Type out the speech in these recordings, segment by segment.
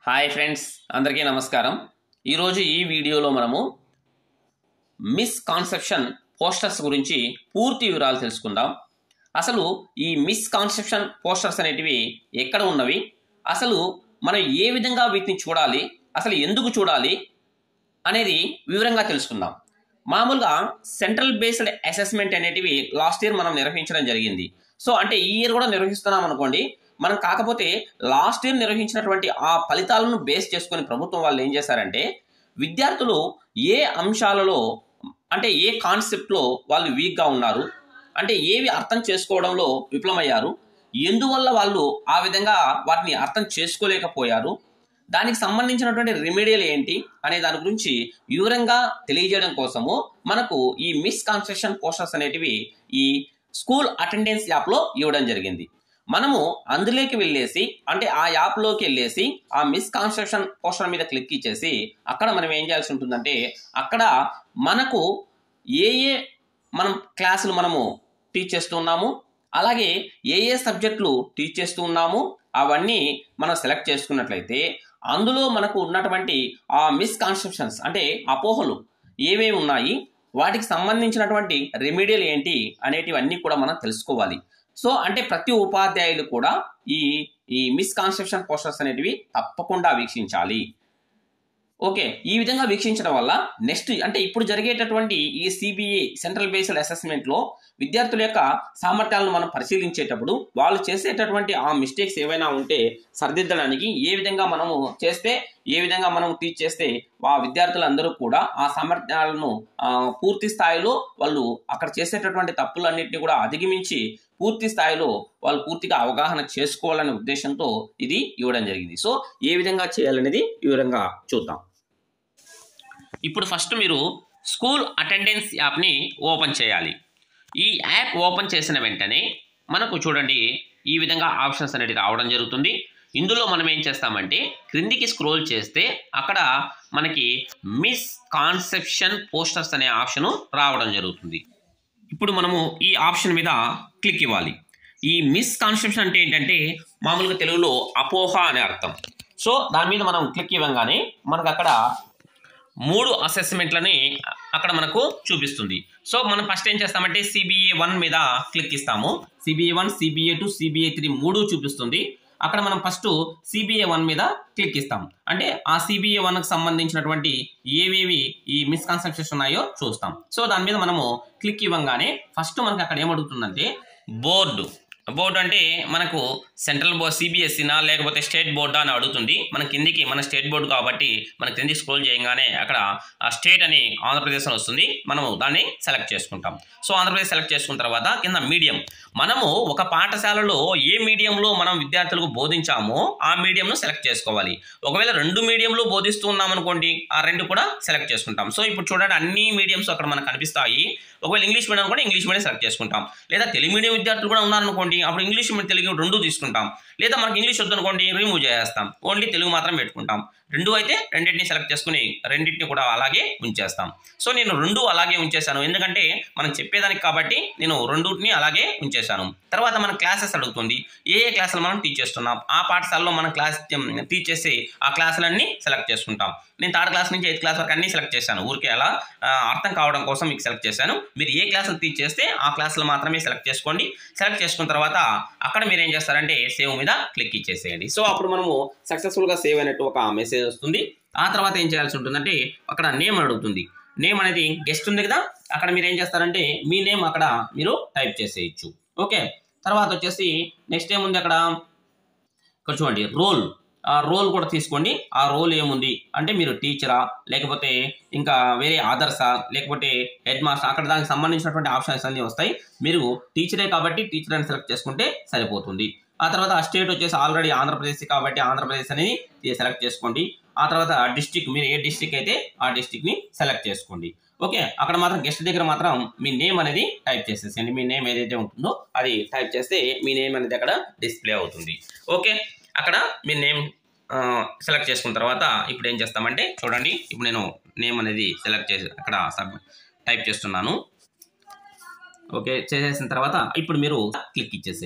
hi friends అందరికీ నమస్కారం ఈరోజు ఈ వీడియోలో మనము మిస్కాన్సెప్షన్ పోస్టర్స్ గురించి పూర్తి వివరాలు తెలుసుకుందాం అసలు ఈ మిస్కాన్సెప్షన్ పోస్టర్స్ అనేటివి ఎక్కడ ఉన్నవి అసలు మనం ఏ విధంగా వీటిని చూడాలి అసలు ఎందుకు చూడాలి అనేది వివరంగా తెలుసుకుందాం మామూలుగా సెంట్రల్ బేస్డ్ అసెస్మెంట్ అనేటివి లాస్ట్ ఇయర్ మనం నిర్వహించడం జరిగింది సో అంటే ఈ ఇయర్ కూడా నిర్వహిస్తున్నాం అనుకోండి మనం కాకపోతే లాస్ట్ ఇయర్ నిర్వహించినటువంటి ఆ ఫలితాలను బేస్ చేసుకొని ప్రభుత్వం వాళ్ళు ఏం చేశారంటే విద్యార్థులు ఏ అంశాలలో అంటే ఏ కాన్సెప్ట్లో వాళ్ళు వీక్గా ఉన్నారు అంటే ఏవి అర్థం చేసుకోవడంలో విఫలమయ్యారు ఎందువల్ల వాళ్ళు ఆ విధంగా వాటిని అర్థం చేసుకోలేకపోయారు దానికి సంబంధించినటువంటి రెమెడియల్ ఏంటి అనే దాని గురించి వివరంగా తెలియజేయడం కోసము మనకు ఈ మిస్కాన్సెప్షన్ పోస్టర్స్ అనేటివి ఈ స్కూల్ అటెండెన్స్ యాప్లో ఇవ్వడం జరిగింది మనము అందులోకి వెళ్ళేసి అంటే ఆ యాప్లోకి వెళ్ళేసి ఆ మిస్కాన్సెప్షన్ పోస్టర్ మీద క్లిక్ ఇచ్చేసి అక్కడ మనం ఏం చేయాల్సి ఉంటుందంటే అక్కడ మనకు ఏ ఏ మనం క్లాసులు మనము టీచ్ చేస్తూ ఉన్నాము అలాగే ఏ ఏ సబ్జెక్టులు టీచ్ చేస్తూ ఉన్నాము అవన్నీ మనం సెలెక్ట్ చేసుకున్నట్లయితే అందులో మనకు ఉన్నటువంటి ఆ మిస్కాన్సెప్షన్స్ అంటే అపోహలు ఏవేవి ఉన్నాయి వాటికి సంబంధించినటువంటి రెమెడియల్ ఏంటి అనేటివన్నీ కూడా మనం తెలుసుకోవాలి సో అంటే ప్రతి ఉపాధ్యాయులు కూడా ఈ ఈ మిస్కాన్సెప్షన్ పోస్టర్స్ అనేటివి తప్పకుండా వీక్షించాలి ఓకే ఈ విధంగా వీక్షించడం వల్ల నెక్స్ట్ అంటే ఇప్పుడు జరిగేటటువంటి ఈ సిబిఐ సెంట్రల్ బేస్డ్ అసెస్మెంట్లో విద్యార్థుల యొక్క సామర్థ్యాలను మనం పరిశీలించేటప్పుడు వాళ్ళు చేసేటటువంటి ఆ మిస్టేక్స్ ఏవైనా ఉంటే సరిదిద్దడానికి ఏ విధంగా మనము చేస్తే ఏ విధంగా మనం టీచ్ చేస్తే ఆ విద్యార్థులందరూ కూడా ఆ సామర్థ్యాలను పూర్తి స్థాయిలో వాళ్ళు అక్కడ చేసేటటువంటి తప్పులన్నింటినీ కూడా అధిగమించి పూర్తి స్థాయిలో వాళ్ళు పూర్తిగా అవగాహన చేసుకోవాలనే ఉద్దేశంతో ఇది ఇవ్వడం జరిగింది సో ఏ విధంగా చేయాలనేది వివరంగా చూద్దాం ఇప్పుడు ఫస్ట్ మీరు స్కూల్ అటెండెన్స్ యాప్ని ఓపెన్ చేయాలి ఈ యాప్ ఓపెన్ చేసిన వెంటనే మనకు చూడండి ఈ విధంగా ఆప్షన్స్ అనేది రావడం జరుగుతుంది ఇందులో మనం ఏం చేస్తామంటే క్రిందికి స్క్రోల్ చేస్తే అక్కడ మనకి మిస్ కాన్సెప్షన్ పోస్టర్స్ అనే ఆప్షను రావడం జరుగుతుంది ఇప్పుడు మనము ఈ ఆప్షన్ మీద క్లిక్ ఇవ్వాలి ఈ మిస్ కాన్సెప్షన్ అంటే ఏంటంటే మామూలుగా తెలుగులో అపోహ అనే అర్థం సో దాని మీద మనం క్లిక్ ఇవ్వగానే మనకు అక్కడ మూడు అసెస్మెంట్లని అక్కడ మనకు చూపిస్తుంది సో మనం ఫస్ట్ ఏం చేస్తామంటే సిబిఏ వన్ మీద క్లిక్ ఇస్తాము CBA one CBA two CBA three మూడు చూపిస్తుంది అక్కడ మనం ఫస్ట్ సిబిఏ వన్ మీద క్లిక్ ఇస్తాం అంటే ఆ సిబిఏ వన్కి సంబంధించినటువంటి ఏవేవి ఈ మిస్కాన్సెప్షన్స్ ఉన్నాయో చూస్తాం సో దాని మీద మనము క్లిక్ ఇవ్వగానే ఫస్ట్ మనకి అక్కడ ఏమడుగుతుందంటే బోర్డు బోర్డు అంటే మనకు సెంట్రల్ బోర్డ్ సిబిఎస్ఈనా లేకపోతే స్టేట్ బోర్డా అని అడుగుతుంది మన కిందికి మన స్టేట్ బోర్డు కాబట్టి మన కిందికి స్క్రోల్ చేయగానే అక్కడ ఆ స్టేట్ అని ఆంధ్రప్రదేశ్ అని వస్తుంది మనము దాన్ని సెలెక్ట్ చేసుకుంటాం సో ఆంధ్రప్రదేశ్ సెలెక్ట్ చేసుకున్న తర్వాత కింద మీడియం మనము ఒక పాఠశాలలో ఏ మీడియంలో మనం విద్యార్థులకు బోధించామో ఆ మీడియంను సెలెక్ట్ చేసుకోవాలి ఒకవేళ రెండు మీడియంలో బోధిస్తూ ఉన్నాం అనుకోండి ఆ రెండు కూడా సెలెక్ట్ చేసుకుంటాం సో ఇప్పుడు చూడండి అన్ని మీడియంస్ అక్కడ మనకు కనిపిస్తాయి ఒకవేళ ఇంగ్లీష్ మీడియం కూడా ఇంగ్లీష్ మీడియం సెలెక్ట్ చేసుకుంటాం లేదా తెలుగు మీడియం విద్యార్థులు కూడా ఉన్నారనుకోండి అప్పుడు ఇంగ్లీష్ మీడియం తెలుగు రెండు తీసుకుంటాం లేదా మనకి ఇంగ్లీష్ వద్దనుకోండి రిమూవ్ చేసేస్తాం ఓన్లీ తెలుగు మాత్రం పెట్టుకుంటాం రెండు అయితే రెండింటిని సెలెక్ట్ చేసుకుని రెండింటిని కూడా అలాగే ఉంచేస్తాం సో నేను రెండు అలాగే ఉంచేశాను ఎందుకంటే మనం చెప్పేదానికి కాబట్టి నేను రెండుని అలాగే ఉంచేశాను తర్వాత మన క్లాసెస్ అడుగుతుంది ఏ ఏ క్లాసులు మనం టీచ్ చేస్తున్నాం ఆ పాఠశాలలో మనం క్లాస్ టీచ్ చేసి ఆ క్లాసులన్నీ సెలెక్ట్ చేసుకుంటాం నేను థర్డ్ క్లాస్ నుంచి ఎయిత్ క్లాస్ వరకు అన్నీ సెలెక్ట్ చేశాను ఊరికే అలా అర్థం కావడం కోసం మీకు సెలెక్ట్ చేశాను మీరు ఏ క్లాసులు టీచ్ చేస్తే ఆ క్లాసులు మాత్రమే సెలెక్ట్ చేసుకోండి సెలెక్ట్ చేసుకున్న తర్వాత అక్కడ మీరు ఏం చేస్తారంటే సేవ్ మీద క్లిక్ ఇచ్చేసేయండి సో అప్పుడు మనము సక్సెస్ఫుల్గా సేవ్ అయినట్టు ఒక మెసేజ్ వస్తుంది ఆ తర్వాత ఏం చేయాల్సి ఉంటుందంటే అక్కడ నేమ్ అడుగుతుంది నేమ్ అనేది గెస్ట్ ఉంది కదా అక్కడ మీరు ఏం చేస్తారంటే మీ నేమ్ అక్కడ మీరు టైప్ చేసేయచ్చు ఓకే తర్వాత వచ్చేసి నెక్స్ట్ ఏముంది అక్కడ ఇక్కడ చూడండి రోల్ ఆ రోల్ కూడా తీసుకోండి ఆ రోల్ ఏముంది అంటే మీరు టీచరా లేకపోతే ఇంకా వేరే ఆదర్సా లేకపోతే హెడ్ మాస్టర్ అక్కడ దానికి సంబంధించినటువంటి ఆప్షన్స్ అన్నీ వస్తాయి మీరు టీచరే కాబట్టి టీచర్ అని సెలెక్ట్ చేసుకుంటే సరిపోతుంది ఆ తర్వాత ఆ స్టేట్ వచ్చేసి ఆల్రెడీ ఆంధ్రప్రదేశ్ కాబట్టి ఆంధ్రప్రదేశ్ అనేది సెలెక్ట్ చేసుకోండి ఆ తర్వాత డిస్టిక్ మీరు ఏ డిస్టిక్ అయితే ఆ డిస్టిక్ని సెలెక్ట్ చేసుకోండి ఓకే అక్కడ మాత్రం గెస్ట్ దగ్గర మాత్రం మీ నేమ్ అనేది టైప్ చేసేసండి మీ నేమ్ ఏదైతే ఉంటుందో అది టైప్ చేస్తే మీ నేమ్ అనేది అక్కడ డిస్ప్లే అవుతుంది ఓకే అక్కడ మీ నేమ్ సెలెక్ట్ చేసుకున్న తర్వాత ఇప్పుడు ఏం చేస్తామంటే చూడండి ఇప్పుడు నేను నేమ్ అనేది సెలెక్ట్ చేసి అక్కడ సబ్ టైప్ చేస్తున్నాను ఓకే చేసేసిన తర్వాత ఇప్పుడు మీరు క్లిక్ ఇచ్చేసేయండి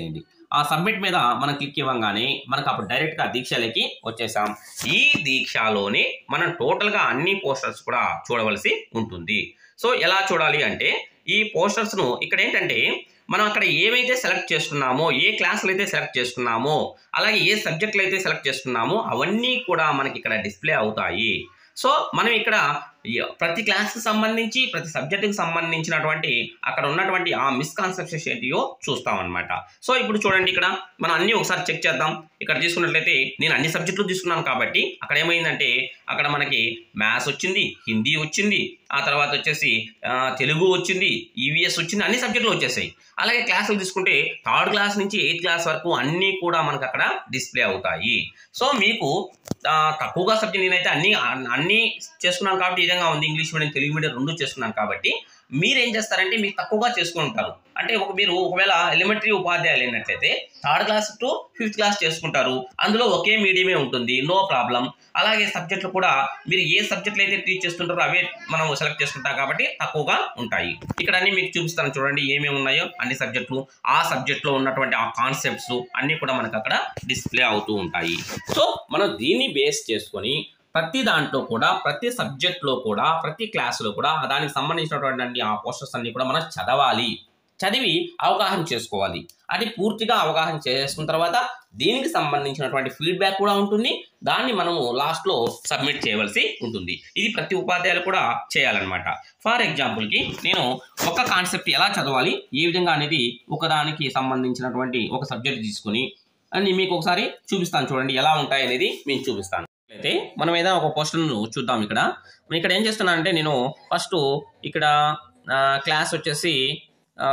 ఆ సబ్మిట్ మీద మనం క్లిక్ ఇవ్వగానే మనకు అప్పుడు డైరెక్ట్గా దీక్షలోకి వచ్చేసాం ఈ దీక్షలోనే మనం టోటల్గా అన్ని పోస్టర్స్ కూడా చూడవలసి ఉంటుంది సో ఎలా చూడాలి అంటే ఈ పోస్టర్స్ను ఇక్కడ ఏంటంటే మనం అక్కడ ఏవైతే సెలెక్ట్ చేసుకున్నామో ఏ క్లాసులు అయితే సెలెక్ట్ చేసుకున్నామో అలాగే ఏ సబ్జెక్టులు అయితే సెలెక్ట్ చేసుకున్నామో అవన్నీ కూడా మనకి ఇక్కడ డిస్ప్లే అవుతాయి సో మనం ఇక్కడ ఈ- ప్రతి క్లాస్కి సంబంధించి ప్రతి సబ్జెక్టుకి సంబంధించినటువంటి అక్కడ ఉన్నటువంటి ఆ మిస్కాన్సెప్షన్స్ ఏంటియో చూస్తాం అనమాట సో ఇప్పుడు చూడండి ఇక్కడ మనం అన్ని ఒకసారి చెక్ చేద్దాం ఇక్కడ తీసుకున్నట్లయితే నేను అన్ని సబ్జెక్టులు తీసుకున్నాను కాబట్టి అక్కడ ఏమైందంటే అక్కడ మనకి మ్యాథ్స్ వచ్చింది హిందీ వచ్చింది ఆ తర్వాత వచ్చేసి ఆ, తెలుగు వచ్చింది ఈవీఎస్ వచ్చింది అన్ని సబ్జెక్టులు వచ్చేసాయి అలాగే క్లాసులు తీసుకుంటే థర్డ్ క్లాస్ నుంచి ఎయిత్ క్లాస్ వరకు అన్నీ కూడా మనకు అక్కడ డిస్ప్లే అవుతాయి సో మీకు ఆ, తక్కువగా సబ్జెక్ట్ నేనైతే అన్ని అన్ని చేసుకున్నాను కాబట్టి ఈ విధంగా ఉంది ఇంగ్లీష్ మీడియం తెలుగు మీడియం రెండు చేసుకున్నాను కాబట్టి మీరు ఏం చేస్తారంటే మీరు తక్కువగా చేసుకుంటారు అంటే ఒక మీరు ఒకవేళ ఎలిమెంటరీ ఉపాధ్యాయులు అయినట్లయితే third class to fifth class చేసుకుంటారు అందులో ఒకే మీడియమే ఉంటుంది నో ప్రాబ్లం అలాగే సబ్జెక్టులు కూడా మీరు ఏ సబ్జెక్టులు అయితే టీచ్ చేస్తుంటారో అవే మనం సెలెక్ట్ చేసుకుంటాం కాబట్టి తక్కువగా ఉంటాయి ఇక్కడ అన్ని మీకు చూపిస్తాను చూడండి ఏమేమి ఉన్నాయో అన్ని సబ్జెక్టులు ఆ సబ్జెక్ట్లో ఉన్నటువంటి ఆ కాన్సెప్ట్స్ అన్నీ కూడా మనకు అక్కడ డిస్ప్లే అవుతూ ఉంటాయి సో మనం దీన్ని బేస్ చేసుకొని ప్రతి దాంట్లో కూడా ప్రతి సబ్జెక్ట్లో కూడా ప్రతి క్లాసులో కూడా దానికి సంబంధించినటువంటి ఆ పోస్టర్స్ అన్ని కూడా మనం చదవాలి చదివి అవగాహన చేసుకోవాలి అది పూర్తిగా అవగాహన చేసుకున్న తర్వాత దీనికి సంబంధించినటువంటి ఫీడ్బ్యాక్ కూడా ఉంటుంది దాన్ని మనము లాస్ట్లో సబ్మిట్ చేయవలసి ఉంటుంది ఇది ప్రతి ఉపాధ్యాయులు కూడా చేయాలన్నమాట ఫర్ ఎగ్జాంపుల్కి నేను ఒక కాన్సెప్ట్ ఎలా చదవాలి ఏ విధంగా అనేది ఒకదానికి సంబంధించినటువంటి ఒక సబ్జెక్ట్ తీసుకుని అని మీకు ఒకసారి చూపిస్తాను చూడండి ఎలా ఉంటాయి అనేది నేను చూపిస్తాను అయితే మనం ఏదైనా ఒక పోస్టర్ను చూద్దాం ఇక్కడ నేను ఇక్కడ ఏం చేస్తున్నానంటే నేను ఫస్ట్ ఇక్కడ క్లాస్ వచ్చేసి ఆ,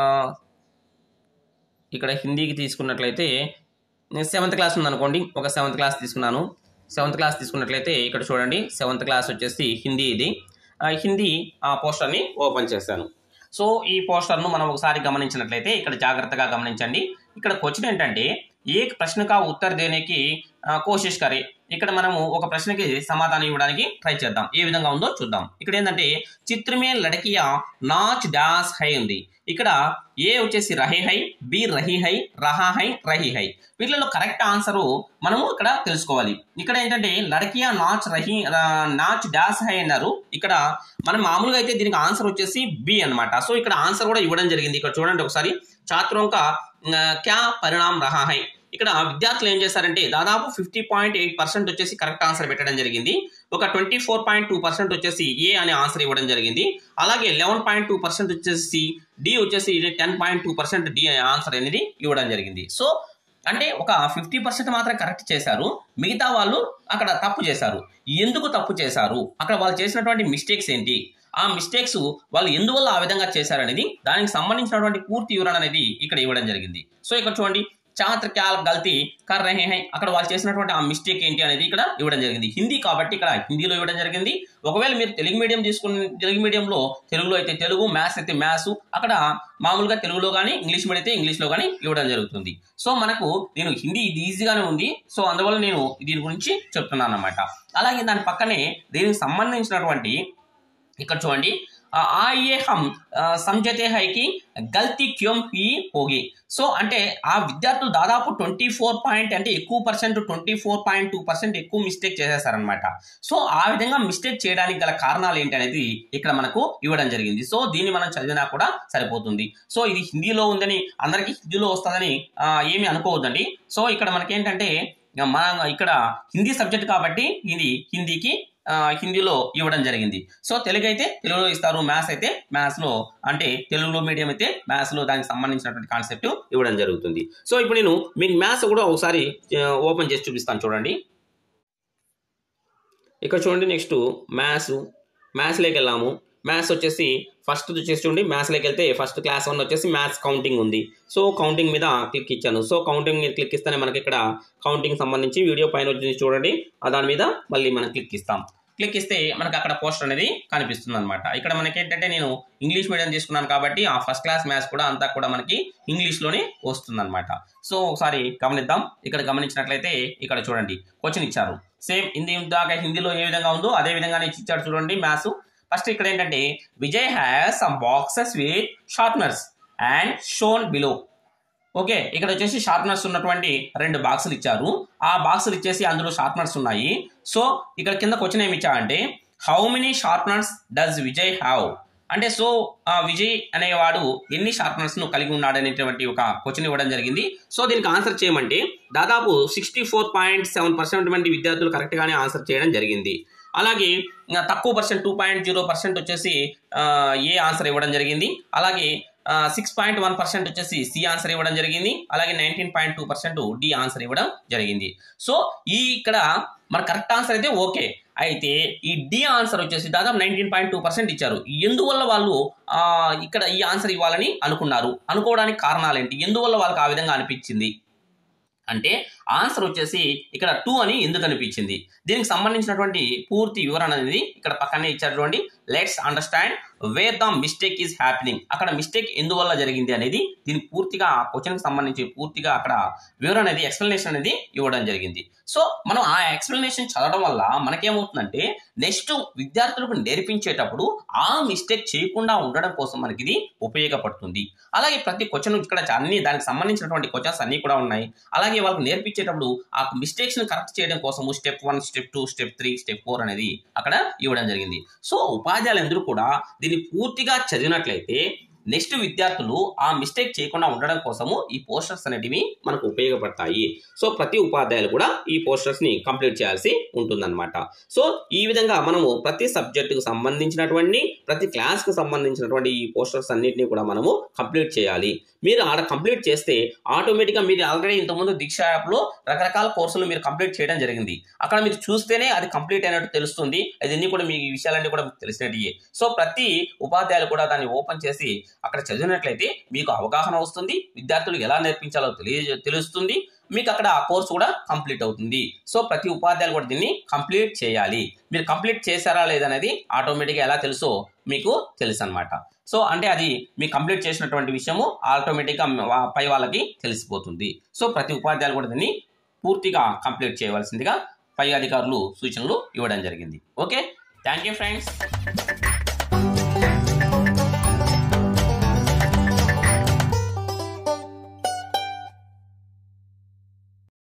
ఇక్కడ హిందీకి తీసుకున్నట్లయితే సెవెంత్ క్లాస్ ఉందనుకోండి ఒక సెవెంత్ క్లాస్ తీసుకున్నాను సెవెంత్ క్లాస్ తీసుకున్నట్లయితే ఇక్కడ చూడండి సెవెంత్ క్లాస్ వచ్చేసి హిందీ ఇది ఆ, హిందీ ఆ పోస్టర్ని ఓపెన్ చేశాను సో ఈ పోస్టర్ను మనం ఒకసారి గమనించినట్లయితే ఇక్కడ జాగ్రత్తగా గమనించండి ఇక్కడ క్వశ్చన్ ఏంటంటే ఏ ప్రశ్న కా ఉత్తర్ దేనికి ఆ, కోషిష్ కరే ఇక్కడ మనము ఒక ప్రశ్నకి సమాధానం ఇవ్వడానికి ట్రై చేద్దాం ఏ విధంగా ఉందో చూద్దాం ఇక్కడ ఏంటంటే చిత్రమే లడకియా నాచ్ డాస్ హై ఉంది ఇక్కడ ఏ వచ్చేసి రహే హై బి రహి హై రహా హై రహి హై వీటిలో కరెక్ట్ ఆన్సరు మనము ఇక్కడ తెలుసుకోవాలి ఇక్కడ ఏంటంటే లడకియా నాచ్ రహి ఆ, నాచ్ డాస్ హై అన్నారు ఇక్కడ మనం మామూలుగా అయితే దీనికి ఆన్సర్ వచ్చేసి బి అన్నమాట సో ఇక్కడ ఆన్సర్ కూడా ఇవ్వడం జరిగింది ఇక్కడ చూడండి ఒకసారి ఛాత్రోं का ఆ, క్యా పరిణామ్ రహా హై ఇక్కడ విద్యార్థులు ఏం చేశారంటే దాదాపు ఫిఫ్టీ పాయింట్ ఎయిట్ పర్సెంట్ వచ్చేసి కరెక్ట్ ఆన్సర్ పెట్టడం జరిగింది ఒక twenty four point two percent వచ్చేసి ఏ అనే ఆన్సర్ ఇవ్వడం జరిగింది అలాగే లెవెన్ పాయింట్ టూ పర్సెంట్ వచ్చేసి డి వచ్చేసి ten point two percent D అనే ఆన్సర్ అనేది ఇవ్వడం జరిగింది సో అంటే ఒక ఫిఫ్టీ పర్సెంట్ మాత్రం కరెక్ట్ చేశారు మిగతా వాళ్ళు అక్కడ తప్పు చేశారు ఎందుకు తప్పు చేశారు అక్కడ వాళ్ళు చేసినటువంటి మిస్టేక్స్ ఏంటి ఆ మిస్టేక్స్ వాళ్ళు ఎందువల్ల ఆ విధంగా చేశారనేది దానికి సంబంధించినటువంటి పూర్తి వివరణ అనేది ఇక్కడ ఇవ్వడం జరిగింది సో ఇక్కడ చూడండి ఛాత్ర క్యా గల్తీ కర్ రహే హై అక్కడ వాళ్ళు చేసినటువంటి ఆ మిస్టేక్ ఏంటి అనేది ఇక్కడ ఇవ్వడం జరిగింది హిందీ కాబట్టి ఇక్కడ హిందీలో ఇవ్వడం జరిగింది ఒకవేళ మీరు తెలుగు మీడియం తీసుకుని తెలుగు మీడియంలో తెలుగులో అయితే తెలుగు మ్యాథ్స్ అయితే మ్యాథ్స్ అక్కడ మామూలుగా తెలుగులో కానీ ఇంగ్లీష్ మీడియం అయితే ఇంగ్లీష్లో కానీ ఇవ్వడం జరుగుతుంది సో మనకు నేను హిందీ ఇది ఈజీగానే ఉంది సో అందువల్ల నేను దీని గురించి చెప్తున్నాను అనమాట అలాగే దాని పక్కనే దీనికి సంబంధించినటువంటి ఇక్కడ చూడండి ఆ ఆ ఏ హమ్ ఆ, సమझते है कि గల్తీ క్యోం హీ హోగి సో అంటే ఆ విద్యార్థులు దాదాపు ట్వంటీ ఫోర్ పాయింట్ అంటే ఎక్కువ percent twenty four point two percent ఎక్కువ మిస్టేక్ చేసేసారనమాట సో ఆ విధంగా మిస్టేక్ చేయడానికి గల కారణాలు ఏంటి అనేది ఇక్కడ మనకు ఇవ్వడం జరిగింది సో దీన్ని మనం చదివినా కూడా సరిపోతుంది సో ఇది హిందీలో ఉందని అందరికీ హిందీలో వస్తుందని ఆ, ఏమీ అనుకోవద్దండి సో ఇక్కడ మనకేంటంటే మన ఇక్కడ హిందీ సబ్జెక్ట్ కాబట్టి ఇది హిందీకి ఆ, హిందీలో ఇవ్వడం జరిగింది సో తెలుగు అయితే తెలుగులో ఇస్తారు మ్యాథ్స్ అయితే మ్యాథ్స్లో అంటే తెలుగులో మీడియం అయితే మ్యాథ్స్లో దానికి సంబంధించినటువంటి కాన్సెప్ట్ ఇవ్వడం జరుగుతుంది సో ఇప్పుడు నేను మీకు మ్యాథ్స్ కూడా ఒకసారి ఓపెన్ చేసి చూపిస్తాను చూడండి ఇక్కడ చూడండి నెక్స్ట్ మ్యాథ్స్ మ్యాథ్స్లోకి వెళ్ళాము మ్యాథ్స్ వచ్చేసి ఫస్ట్ వచ్చేసి చూడండి మ్యాథ్స్లోకి వెళ్తే ఫస్ట్ క్లాస్ వన్ వచ్చేసి మ్యాథ్స్ కౌంటింగ్ ఉంది సో కౌంటింగ్ మీద క్లిక్ ఇచ్చాను సో కౌంటింగ్ మీద క్లిక్ ఇస్తేనే మనకి ఇక్కడ కౌంటింగ్ సంబంధించి వీడియో పైన వచ్చి చూడండి ఆ దాని మీద మళ్ళీ మనం క్లిక్ ఇస్తాం క్లిక్ ఇస్తే మనకు అక్కడ పోస్టర్ అనేది కనిపిస్తుంది అనమాట ఇక్కడ మనకి ఏంటంటే నేను ఇంగ్లీష్ మీడియం తీసుకున్నాను కాబట్టి ఆ ఫస్ట్ క్లాస్ మ్యాథ్స్ కూడా అంతా కూడా మనకి ఇంగ్లీష్లోనే వస్తుంది అనమాట సో ఒకసారి గమనిద్దాం ఇక్కడ గమనించినట్లయితే ఇక్కడ చూడండి క్వశ్చన్ ఇచ్చారు సేమ్ హిందీ దాకా హిందీలో ఏ విధంగా ఉందో అదే విధంగానే ఇచ్చాడు చూడండి మ్యాథ్స్ ఫస్ట్ ఇక్కడ ఏంటంటే Vijay has some boxes with sharpeners and shown below okay ఇక్కడ వచ్చేసి షార్ప్నర్స్ ఉన్నటువంటి రెండు బాక్సులు ఇచ్చారు ఆ బాక్సులు ఇచ్చేసి అందులో షార్ప్నర్స్ ఉన్నాయి సో ఇక్కడ కింద క్వశ్చన్ ఏమి ఇచ్చారంటే how many sharpeners does Vijay have అంటే సో ఆ విజయ్ అనేవాడు ఎన్ని షార్ప్నర్స్ ను కలిగి ఉన్నాడు అనేటువంటి ఒక క్వశ్చన్ ఇవ్వడం జరిగింది సో దీనికి ఆన్సర్ చేయమంటే దాదాపు sixty four point seven percent మంది విద్యార్థులు కరెక్ట్ గానే ఆన్సర్ చేయడం జరిగింది అలాగే ఇంకా తక్కువ percent two point zero percent వచ్చేసి ఆ, ఏ ఆన్సర్ ఇవ్వడం జరిగింది అలాగే సిక్స్ పాయింట్ వన్ పర్సెంట్ వచ్చేసి సి ఆన్సర్ ఇవ్వడం జరిగింది అలాగే nineteen point two percent D answer ఇవ్వడం జరిగింది సో ఈ ఇక్కడ మన కరెక్ట్ ఆన్సర్ అయితే ఓకే అయితే ఈ డి ఆన్సర్ వచ్చేసి దాదాపు నైన్టీన్ పాయింట్ టూ పర్సెంట్ ఇచ్చారు ఎందువల్ల వాళ్ళు ఆ, ఇక్కడ ఈ ఆన్సర్ ఇవ్వాలని అనుకున్నారు అనుకోవడానికి కారణాలు ఏంటి ఎందువల్ల వాళ్ళకి ఆ విధంగా అనిపించింది అంటే ఆన్సర్ వచ్చేసి ఇక్కడ టూ అని ఎందుకు అనిపించింది దీనికి సంబంధించినటువంటి పూర్తి వివరణ అనేది ఇక్కడ పక్కనే ఇచ్చారు చూడండి let's understand where the mistake is happening అక్కడ మిస్టేక్ ఎందువల్ల జరిగింది అనేది దీనికి పూర్తిగా ఆ క్వశ్చన్కి సంబంధించి పూర్తిగా అక్కడ వివరణ అనేది ఎక్స్ప్లెనేషన్ అనేది ఇవ్వడం జరిగింది సో మనం ఆ ఎక్స్ప్లెనేషన్ చదవడం వల్ల మనకేమవుతుందంటే నెక్స్ట్ విద్యార్థులకు నేర్పించేటప్పుడు ఆ మిస్టేక్ చేయకుండా ఉండడం కోసం మనకి ఇది ఉపయోగపడుతుంది అలాగే ప్రతి క్వశ్చన్ ఇక్కడ అన్ని దానికి సంబంధించినటువంటి క్వశ్చన్స్ అన్ని కూడా ఉన్నాయి అలాగే వాళ్ళకి నేర్పించేటప్పుడు ఆ మిస్టేక్స్ ని కరెక్ట్ చేయడం కోసం step one step two step three step four అనేది అక్కడ ఇవ్వడం జరిగింది సో ఉపాధ్యాయులందరూ కూడా దీన్ని పూర్తిగా చదివినట్లయితే నెక్స్ట్ విద్యార్థులు ఆ మిస్టేక్ చేయకుండా ఉండడం కోసము ఈ పోస్టర్స్ అనేటివి మనకు ఉపయోగపడతాయి సో ప్రతి ఉపాధ్యాయులు కూడా ఈ పోస్టర్స్ ని కంప్లీట్ చేయాల్సి ఉంటుందన్నమాట సో ఈ విధంగా మనము ప్రతి సబ్జెక్టుకు సంబంధించినటువంటి ప్రతి క్లాస్ కు సంబంధించినటువంటి ఈ పోస్టర్స్ అన్నిటిని కూడా మనము కంప్లీట్ చేయాలి మీరు ఆడ కంప్లీట్ చేస్తే ఆటోమేటిక్గా మీరు ఆల్రెడీ ఇంతకుముందు దీక్ష యాప్లో రకరకాల కోర్సులు మీరు కంప్లీట్ చేయడం జరిగింది అక్కడ మీరు చూస్తేనే అది కంప్లీట్ అయినట్టు తెలుస్తుంది అదన్నీ కూడా మీకు ఈ విషయాలన్నీ కూడా మీకు తెలిసినట్టు సో ప్రతి ఉపాధ్యాయులు కూడా దాన్ని ఓపెన్ చేసి అక్కడ చదివినట్లయితే మీకు అవగాహన వస్తుంది విద్యార్థులకు ఎలా నేర్పించాలో తెలియ తెలుస్తుంది మీకు అక్కడ ఆ కోర్సు కూడా కంప్లీట్ అవుతుంది సో ప్రతి ఉపాధ్యాయులు కూడా దీన్ని కంప్లీట్ చేయాలి మీరు కంప్లీట్ చేశారా లేదనేది ఆటోమేటిక్గా ఎలా తెలుసో మీకు తెలుసు అనమాట సో అంటే అది మీకు కంప్లీట్ చేసినటువంటి విషయము ఆటోమేటిక్గా వా- పై వాళ్ళకి తెలిసిపోతుంది సో ప్రతి ఉపాధ్యాయులు కూడా దీన్ని పూర్తిగా కంప్లీట్ చేయవలసిందిగా పై అధికారులు సూచనలు ఇవ్వడం జరిగింది ఓకే థ్యాంక్ యూ ఫ్రెండ్స్